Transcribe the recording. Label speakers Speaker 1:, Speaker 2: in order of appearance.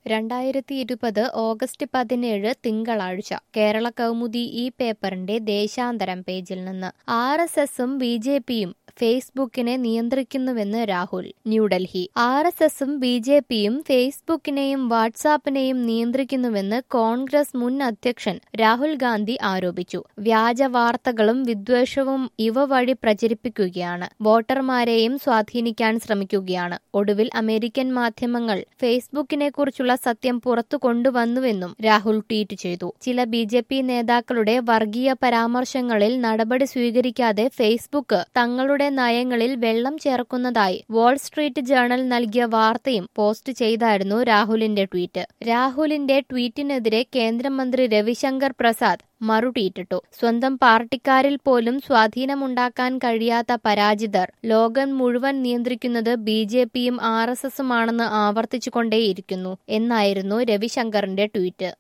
Speaker 1: രണ്ടായിരത്തി ഇരുപത് ഓഗസ്റ്റ് പതിനേഴ് തിങ്കളാഴ്ച കേരള കൗമുദി ഈ പേപ്പറിന്റെ ദേശാന്തരം പേജിൽ നിന്ന് ആർ എസ് എസും ബി ജെ പിയും ഫേസ്ബുക്കിനെ നിയന്ത്രിക്കുന്നുവെന്ന് രാഹുൽ ന്യൂഡൽഹി ആർ എസ് എസും ബി ജെ പിയും ഫേസ്ബുക്കിനെയും വാട്സാപ്പിനെയും നിയന്ത്രിക്കുന്നുവെന്ന് കോൺഗ്രസ് മുൻ അധ്യക്ഷൻ രാഹുൽ ഗാന്ധി ആരോപിച്ചു വ്യാജ വാർത്തകളും വിദ്വേഷവും ഇവ വഴി പ്രചരിപ്പിക്കുകയാണ് വോട്ടർമാരെയും സ്വാധീനിക്കാൻ ശ്രമിക്കുകയാണ് ഒടുവിൽ അമേരിക്കൻ മാധ്യമങ്ങൾ ഫേസ്ബുക്കിനെ കുറിച്ചുള്ള സത്യം പുറത്തു കൊണ്ടുവന്നുവെന്നും രാഹുൽ ട്വീറ്റ് ചെയ്തു ചില ബി ജെ പി നേതാക്കളുടെ വർഗീയ പരാമർശങ്ങളിൽ നടപടി സ്വീകരിക്കാതെ ഫേസ്ബുക്ക് തങ്ങളുടെ നയങ്ങളിൽ വെള്ളം ചേർക്കുന്നതായി വാൾ സ്ട്രീറ്റ് ജേണൽ നൽകിയ വാർത്തയും പോസ്റ്റ് ചെയ്തായിരുന്നു രാഹുലിന്റെ ട്വീറ്റ് രാഹുലിന്റെ ട്വീറ്റിനെതിരെ കേന്ദ്രമന്ത്രി രവിശങ്കർ പ്രസാദ് മറുട്വീറ്റിട്ടു സ്വന്തം പാർട്ടിക്കാരിൽ പോലും സ്വാധീനമുണ്ടാക്കാൻ കഴിയാത്ത പരാജിതർ ലോകം മുഴുവൻ നിയന്ത്രിക്കുന്നത് ബി ജെ പിയും ആർ എസ് എസുമാണെന്ന് ആവർത്തിച്ചുകൊണ്ടേയിരിക്കുന്നു എന്നായിരുന്നു രവിശങ്കറിന്റെ ട്വീറ്റ്